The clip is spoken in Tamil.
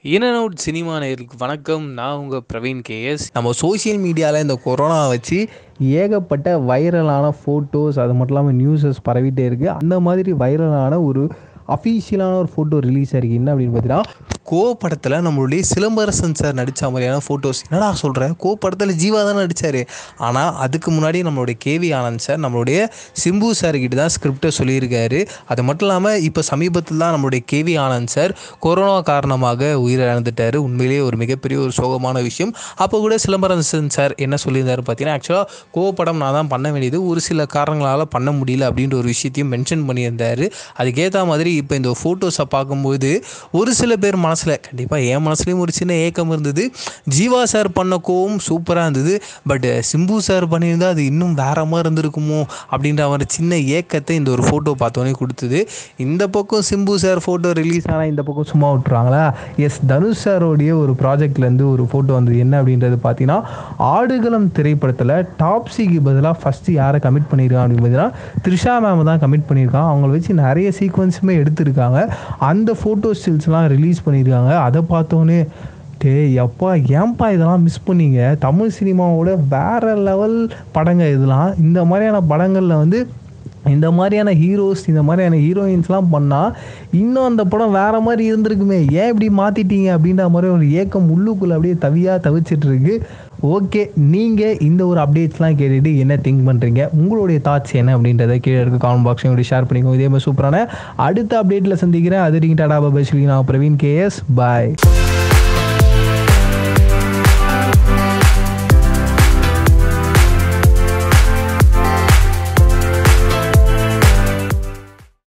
இன் அண்ட் அவுட் சினிமா நேயர்களுக்கு வணக்கம் நான் உங்கள் பிரவீன் கேஎஸ் நம்ம சோஷியல் மீடியாவில் இந்த கொரோனா வச்சு ஏகப்பட்ட வைரலான ஃபோட்டோஸ் அது மட்டும் இல்லாமல் நியூஸஸ் பரவிட்டே இருக்குது அந்த மாதிரி வைரலான ஒரு அஃபீஷியலான ஒரு ஃபோட்டோ ரிலீஸ் ஆயிருக்கு என்ன அப்படின்னு பார்த்தீங்கன்னா கோ படத்தில் நம்மளுடைய சிலம்பரசன் சார் நடித்த மாதிரியான ஃபோட்டோஸ் என்னடா சொல்கிறேன் கோ படத்தில் ஜீவா தான் நடித்தார் ஆனால் அதுக்கு முன்னாடி நம்மளுடைய கேவி ஆனந்த் சார் நம்மளுடைய சிம்பு சார் கிட்ட தான் ஸ்கிரிப்டை சொல்லியிருக்காரு அது மட்டும் இல்லாமல் இப்போ சமீபத்தில் தான் நம்மளுடைய கேவி ஆனந்த் சார் கொரோனா காரணமாக உயிரிழந்துட்டார் உண்மையிலேயே ஒரு மிகப்பெரிய ஒரு சோகமான விஷயம் அப்போ கூட சிலம்பரசன் சார் என்ன சொல்லியிருந்தாரு பார்த்தீங்கன்னா ஆக்சுவலாக கோ படம் நான் தான் பண்ண வேண்டியது ஒரு சில காரணங்களால் பண்ண முடியல அப்படின்ற ஒரு விஷயத்தையும் மென்ஷன் பண்ணியிருந்தார் அதுக்கேற்ற மாதிரி இப்போ இந்த ஃபோட்டோஸை பார்க்கும்போது ஒரு சில பேர் மனசில் கண்டிப்பாக என் மனசுலேயும் ஒரு சின்ன ஏக்கம் இருந்தது ஜீவா சார் பண்ண கோவம் சூப்பராக இருந்தது பட் சிம்பு சார் பண்ணியிருந்தா அது இன்னும் வேற மாதிரி இருந்திருக்குமோ அப்படின்ற ஒரு சின்ன ஏக்கத்தை இந்த ஒரு ஃபோட்டோ பார்த்தோன்னே கொடுத்தது இந்த பக்கம் சிம்பு சார் ஃபோட்டோ ரிலீஸ் ஆனால் இந்த பக்கம் சும்மா விட்டுறாங்களா எஸ் தனுஷ் சாரோடைய ஒரு ப்ராஜெக்ட்லேருந்து ஒரு ஃபோட்டோ வந்தது என்ன அப்படின்றது பார்த்தீங்கன்னா ஆடுகளம் திரைப்படத்தில் டாப்ஸிக்கு பதிலாக ஃபஸ்ட்டு யாரை கமிட் பண்ணியிருக்காங்க அப்படின்னு பார்த்தீங்கன்னா த்ரிஷா மேம் தான் கமிட் பண்ணியிருக்காங்க அவங்கள வச்சு நிறைய சீக்வன்ஸுமே எடுத்திருக்காங்க அந்த ஃபோட்டோ ஸ்டில்ஸ்லாம் ரிலீஸ் பண்ணியிருக்காங்க அதை பார்த்தோன்னே டேய் எப்பா ஏன்பா இதெல்லாம் மிஸ் பண்ணீங்க தமிழ் சினிமாவோட வேற லெவல் படங்க இதெல்லாம் இந்த மாதிரியான படங்களில் வந்து இந்த மாதிரியான ஹீரோஸ் இந்த மாதிரியான ஹீரோயின்ஸ்லாம் பண்ணால் இன்னும் அந்த படம் வேறு மாதிரி இருந்திருக்குமே ஏன் இப்படி மாற்றிட்டீங்க அப்படின்ற மாதிரி ஒரு ஏக்கம் உள்ளுக்குள்ளே அப்படியே தவியாக தவிச்சிட்டு இருக்கு ஓகே நீங்கள் இந்த ஒரு அப்டேட்ஸ்லாம் கேட்டுட்டு என்ன திங்க் பண்ணுறீங்க உங்களுடைய தாட்ஸ் என்ன அப்படின்றத கீழே இருக்க காமெண்ட் பாக்ஸையும் இப்படி ஷேர் பண்ணிக்கோங்க இதே மாதிரி சூப்பரான அடுத்த அப்டேட்டில் சந்திக்கிறேன் அது நீங்கள் டாடா பாபா நான் பிரவீன் கேஎஸ் பாய்